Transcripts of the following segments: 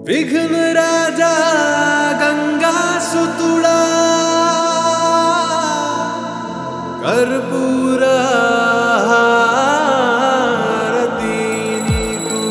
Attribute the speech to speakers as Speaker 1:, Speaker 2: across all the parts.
Speaker 1: విఘ్న రాజా గంగా సుతుడా కర్పూర హారతి నీకు.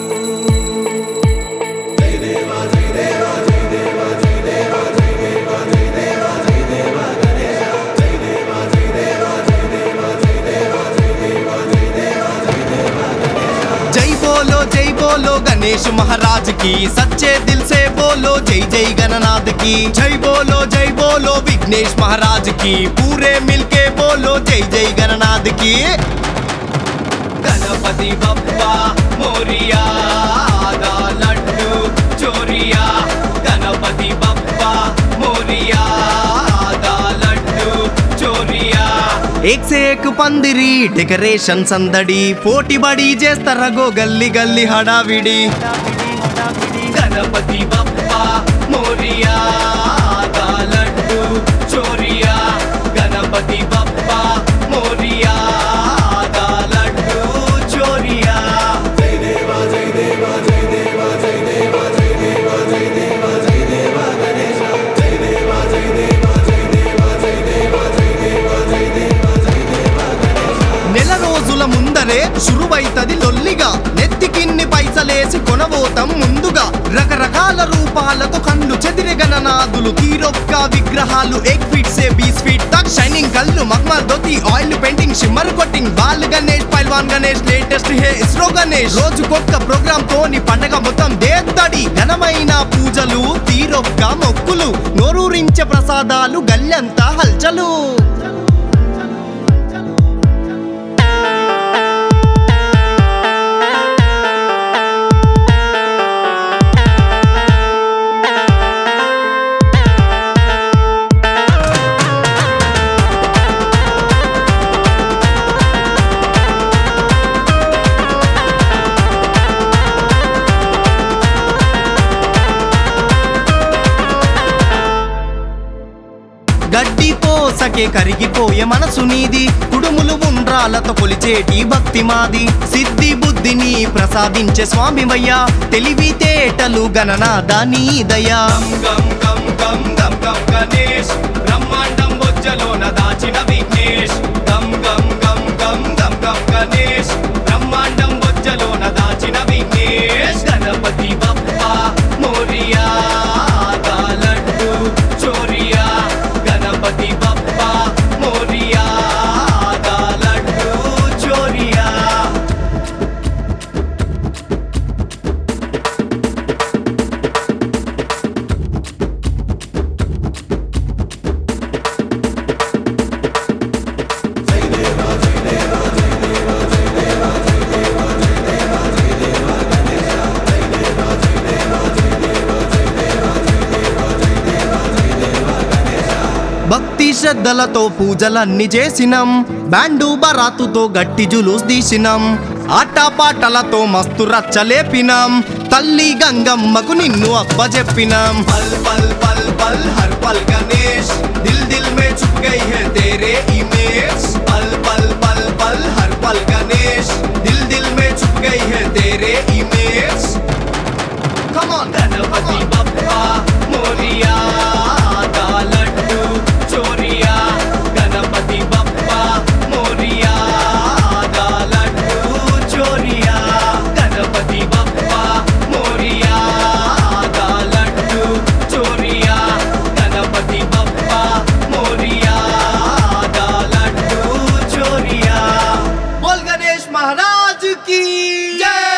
Speaker 2: जय बोलो जय बोलो गणेश महाराज की सच्चे दिल से बोलो जय जय गणनाथ की जय बोलो जय बोलो विघ्नेश महाराज की पूरे मिलके बोलो जय जय गणनाथ की गणपति बप्पा मोरिया दा लड्डू चोरिया गणपति बप्पा मोरिया दा लड्डू चोरिया एक से एक పందిరి డెకరేషన్ సందడి పోటీ బడి చేస్తారగో గల్లి గల్లి హడావిడి గణపతి బప్పా మోరియా దా లడ్డు చోరియా గణపతి బప్పా మోరియా దా లడ్డు చోరియా నెల రోజుల ముందరే శురువైతది లొల్లిగా నెత్తికిన్ని పైసలేసి కొనబోతాం ముందుగా రకరకాల రూపాలతో కళ్ళు చెదిరి గణనాదులు తీరొక్క విగ్రహాలు ఎగ్ ఫీట్ సే బీస్ ఫీట్ తక్ షైనింగ్ కళ్ళు మగ్మల్ దొతి oil painting shimmer coating Bal Ganesh పైల్వాన్ గణేష్ లేటెస్ట్ హే ఇస్రో గణేష్ రోజుకొక్క ప్రోగ్రామ్ తోని పండగ మొత్తం దేత్తడి ఘనమైన పూజలు తీరొక్క మొక్కులు నోరూరించే ప్రసాదాలు గల్లంతా హల్చలు గడ్డి పోసకే కరిగిపోయే మనసు నీది కుడుములు ఉండ్రాలతో కొలిచేటి భక్తి మాది సిద్ధి బుద్ధిని ప్రసాదించే స్వామివయ్యా తెలివితేటలు గణనాద నీదయా గణేష్ బ్రహ్మాండం బొజ్జలోన దాచిన విఘ్నేష్ గం గం గం గం గం గం గణేష్ బ్రహ్మాండం బొజ్జలోన దాచిన విఘ్నేష్ గణపతి బప్పా మోరియా దా లడ్డు చోరియా గణపతి బప్పా మోరియా దా లడ్డు చోరియా భక్తి శ్రద్ధలతో పూజలన్నీ చేసినాం బ్యాండు బరాతుతో గట్టి జులూస్ తీసినాం ఆటపాటలతో మస్తు రచ్చలేపినాం తల్లి గంగమ్మకు నిన్ను అప్పజెప్పినాం పల్ పల్ పల్ పల్ హర్ పల్ గణేష్ దిల్ దిల్ మే చుప్ గई है तेरे इमेज पल पल पल पल हर पल गणेश दिल दिल में छुप गई है तेरे image Come on, Ganpati Bappa Morya दा लड्डू चोरिया गणपति बप्पा मोरिया दा लड्डू चोरिया गणपति बप्पा मोरिया दा लड्डू चोरिया गणपति बप्पा मोरिया दा लड्डू चोरिया बोल गणेश महाराज की जय